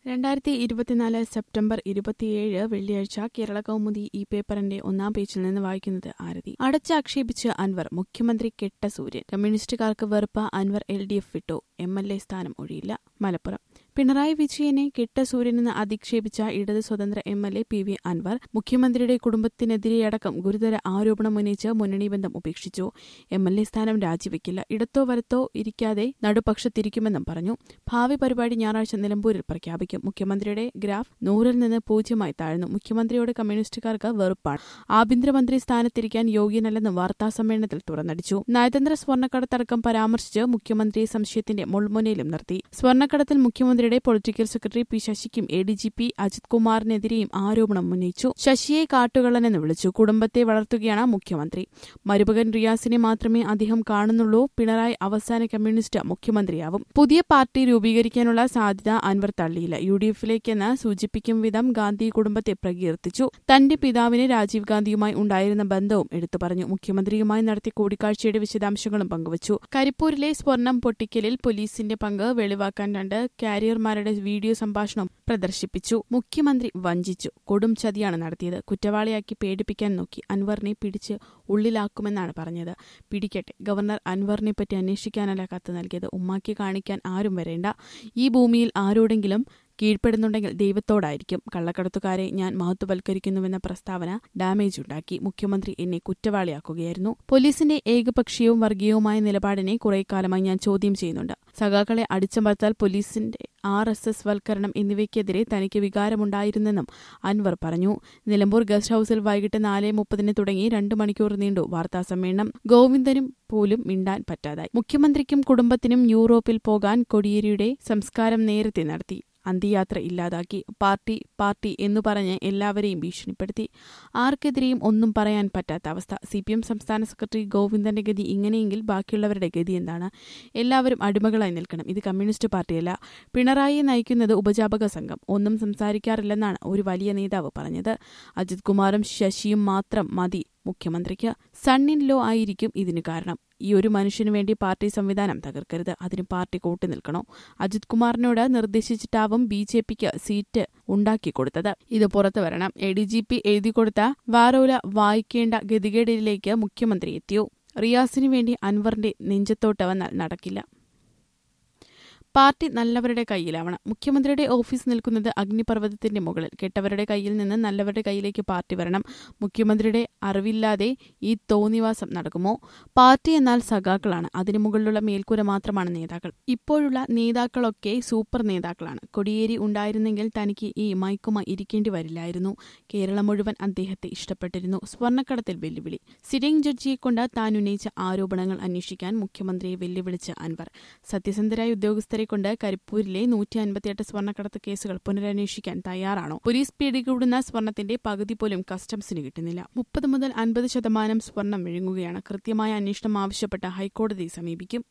രണ്ടായിരത്തി ഇരുപത്തിനാല് സെപ്റ്റംബർ ഇരുപത്തിയേഴ് വെള്ളിയാഴ്ച കേരള കൗമുദി ഈ പേപ്പറിന്റെ ഒന്നാം പേജിൽ നിന്ന് വായിക്കുന്നത് ആരതി അടച്ചാക്ഷേപിച്ച് അൻവർ മുഖ്യമന്ത്രി കെട്ട സൂര്യൻ കമ്മ്യൂണിസ്റ്റുകാർക്ക് വെറുപ്പ അൻവർ എൽ ഡി എഫ് വിട്ടു എം എൽ എ സ്ഥാനം ഒഴിയില്ല മലപ്പുറം പിണറായി വിജയനെ കെട്ട സൂര്യനെന്ന് അധിക്ഷേപിച്ച ഇടത് സ്വതന്ത്ര M L A P V Anvar മുഖ്യമന്ത്രിയുടെ കുടുംബത്തിനെതിരെയടക്കം ഗുരുതര ആരോപണം ഉന്നയിച്ച് മുന്നണി ബന്ധം ഉപേക്ഷിച്ചു എം എൽ എ സ്ഥാനം രാജിവെക്കില്ല ഇടത്തോ വലത്തോ ഇരിക്കാതെ നടുപക്ഷത്തിരിക്കുമെന്നും പറഞ്ഞു ഭാവി പരിപാടി ഞായറാഴ്ച നിലമ്പൂരിൽ പ്രഖ്യാപിക്കും മുഖ്യമന്ത്രിയുടെ ഗ്രാഫ് നൂറിൽ നിന്ന് പൂജ്യമായി താഴ്ന്നു മുഖ്യമന്ത്രിയോട് കമ്മ്യൂണിസ്റ്റുകാർക്ക് വെറുപ്പാണ് ആഭ്യന്തരമന്ത്രി സ്ഥാനത്തിരിക്കാൻ യോഗ്യനല്ലെന്ന് വാർത്താസമ്മേളനത്തിൽ തുറന്നടിച്ചു നയതന്ത്ര സ്വർണ്ണക്കടത്തടക്കം പരാമർശിച്ച് മുഖ്യമന്ത്രിയെ സംശയത്തിന്റെ മുൾമുനയിലും നിർത്തി സ്വർണ്ണക്കടത്തിൽ മുഖ്യമന്ത്രിയുടെ പൊളിറ്റിക്കൽ സെക്രട്ടറി പി ശശിക്കും A D G P Ajith കുമാറിനെതിരെയും ആരോപണം ഉന്നയിച്ചു ശശിയെ കാട്ടുകളനെന്ന് വിളിച്ചു കുടുംബത്തെ വളർത്തുകയാണ് മുഖ്യമന്ത്രി മരുമകൻ റിയാസിനെ മാത്രമേ അദ്ദേഹം കാണുന്നുള്ളൂ പിണറായി അവസാന കമ്മ്യൂണിസ്റ്റ് മുഖ്യമന്ത്രിയാവും പുതിയ പാർട്ടി രൂപീകരിക്കാനുള്ള സാധ്യത അൻവർ തള്ളിയില്ല യു ഡി എഫിലേക്കെന്ന് സൂചിപ്പിക്കും വിധം ഗാന്ധി കുടുംബത്തെ പ്രകീർത്തിച്ചു തന്റെ പിതാവിന് രാജീവ് ഗാന്ധിയുമായി ഉണ്ടായിരുന്ന ബന്ധവും എടുത്തു പറഞ്ഞു മുഖ്യമന്ത്രിയുമായി നടത്തിയ കൂടിക്കാഴ്ചയുടെ വിശദാംശങ്ങളും പങ്കുവച്ചു കരിപ്പൂരിലെ സ്വർണം പൊട്ടിക്കലിൽ പോലീസിന്റെ പങ്ക് വെളിവാക്കാൻ രണ്ട് കാരിയർമാരുടെ വീഡിയോ സംഭാഷണം പ്രദർശിപ്പിച്ചു മുഖ്യമന്ത്രി വഞ്ചിച്ചു കൊടും ചതിയാണ് നടത്തിയത് കുറ്റവാളിയാക്കി പേടിപ്പിക്കാൻ നോക്കി അൻവറിനെ പിടിച്ച് ഉള്ളിലാക്കുമെന്നാണ് പറഞ്ഞത് പിടിക്കട്ടെ ഗവർണർ അൻവറിനെ പറ്റി അന്വേഷിക്കാനല്ല കത്ത് നൽകിയത് ഉമ്മാക്കി കാണിക്കാൻ ആരും വരേണ്ട ഈ ഭൂമിയിൽ ആരോടെങ്കിലും കീഴ്പ്പെടുന്നുണ്ടെങ്കിൽ ദൈവത്തോടായിരിക്കും കള്ളക്കടത്തുകാരെ ഞാൻ മഹത്വവൽക്കരിക്കുന്നുവെന്ന പ്രസ്താവന ഡാമേജ് ഉണ്ടാക്കി മുഖ്യമന്ത്രി എന്നെ കുറ്റവാളിയാക്കുകയായിരുന്നു പോലീസിന്റെ ഏകപക്ഷീയവും വർഗീയവുമായ നിലപാടിനെ കുറെ കാലമായി ഞാൻ ചോദ്യം ചെയ്യുന്നുണ്ട് സഖാക്കളെ അടിച്ചമർത്താൽ പോലീസിന്റെ ആർ എസ് എസ് വൽക്കരണം എന്നിവയ്ക്കെതിരെ തനിക്ക് വികാരമുണ്ടായിരുന്നെന്നും അൻവർ പറഞ്ഞു നിലമ്പൂർ ഗസ്റ്റ് ഹൌസിൽ വൈകിട്ട് നാല് മുപ്പതിന് തുടങ്ങി രണ്ടു മണിക്കൂർ നീണ്ടു വാർത്താസമ്മേളനം ഗോവിന്ദനും പോലും മിണ്ടാൻ പറ്റാതായി മുഖ്യമന്ത്രിക്കും കുടുംബത്തിനും യൂറോപ്പിൽ പോകാൻ കൊടിയേരിയുടെ സംസ്കാരം നേരത്തെ നടത്തി അന്ത്യയാത്ര ഇല്ലാതാക്കി പാർട്ടി പാർട്ടി എന്നു പറഞ്ഞ് എല്ലാവരെയും ഭീഷണിപ്പെടുത്തി ആർക്കെതിരെയും ഒന്നും പറയാൻ പറ്റാത്ത അവസ്ഥ സി പി എം സംസ്ഥാന സെക്രട്ടറി ഗോവിന്ദന്റെ ഗതി ഇങ്ങനെയെങ്കിൽ ബാക്കിയുള്ളവരുടെ ഗതി എന്താണ് എല്ലാവരും അടിമകളായി നിൽക്കണം ഇത് കമ്മ്യൂണിസ്റ്റ് പാർട്ടിയല്ല പിണറായിയെ നയിക്കുന്നത് ഉപജാപക സംഘം ഒന്നും സംസാരിക്കാറില്ലെന്നാണ് ഒരു വലിയ നേതാവ് പറഞ്ഞത് അജിത് കുമാറും ശശിയും മാത്രം മതി മുഖ്യമന്ത്രിക്ക് സണ്ണിൻ ലോ ആയിരിക്കും ഇതിനു കാരണം ഈ ഒരു മനുഷ്യനു വേണ്ടി പാർട്ടി സംവിധാനം തകർക്കരുത് അതിന് പാർട്ടി കൂട്ടുനിൽക്കണോ അജിത് കുമാറിനോട് നിർദ്ദേശിച്ചിട്ടാവും ബി ജെ പിക്ക് സീറ്റ് ഉണ്ടാക്കിക്കൊടുത്തത് ഇത് പുറത്തു വരണം എ ഡി ജി പി എഴുതി കൊടുത്ത വാരോല വായിക്കേണ്ട ഗതികേടിലേക്ക് മുഖ്യമന്ത്രി എത്തിയോ റിയാസിനു വേണ്ടി അൻവറിന്റെ നെഞ്ചത്തോട്ട് വന്നാൽ നടക്കില്ല പാർട്ടി നല്ലവരുടെ കയ്യിലാവണം മുഖ്യമന്ത്രിയുടെ ഓഫീസ് നിൽക്കുന്നത് അഗ്നിപർവ്വതത്തിന്റെ മുകളിൽ കെട്ടവരുടെ കയ്യിൽ നിന്ന് നല്ലവരുടെ കയ്യിലേക്ക് പാർട്ടി വരണം മുഖ്യമന്ത്രിയുടെ അറിവില്ലാതെ ഈ തോന്നിവാസം നടക്കുമോ പാർട്ടി എന്നാൽ സഖാക്കളാണ് അതിനു മുകളിലുള്ള മേൽക്കൂര മാത്രമാണ് നേതാക്കൾ ഇപ്പോഴുള്ള നേതാക്കളൊക്കെ സൂപ്പർ നേതാക്കളാണ് കൊടിയേരി ഉണ്ടായിരുന്നെങ്കിൽ തനിക്ക് ഈ മയക്കുമായി ഇരിക്കേണ്ടി വരില്ലായിരുന്നു കേരളം മുഴുവൻ അദ്ദേഹത്തെ ഇഷ്ടപ്പെട്ടിരുന്നു സ്വർണ്ണക്കടത്തിൽ വെല്ലുവിളി സിറ്റിംഗ് ജഡ്ജിയെ കൊണ്ട് താൻ ഉന്നയിച്ച ആരോപണങ്ങൾ അന്വേഷിക്കാൻ മുഖ്യമന്ത്രിയെ വെല്ലുവിളിച്ച് അൻവർ സത്യസന്ധരായ ഉദ്യോഗസ്ഥരെ കൊണ്ട് കരിപ്പൂരിലെ നൂറ്റി അൻപത്തിയെട്ട് സ്വർണ്ണക്കടത്ത് കേസുകൾ പുനരന്വേഷിക്കാൻ തയ്യാറാണോ പോലീസ് പിടികൂടുന്ന സ്വർണത്തിന്റെ പകുതി പോലും കസ്റ്റംസിന് കിട്ടുന്നില്ല മുപ്പത് മുതൽ അൻപത് ശതമാനം സ്വർണം വിഴുങ്ങുകയാണ് കൃത്യമായ അന്വേഷണം ആവശ്യപ്പെട്ട് ഹൈക്കോടതിയെ സമീപിക്കും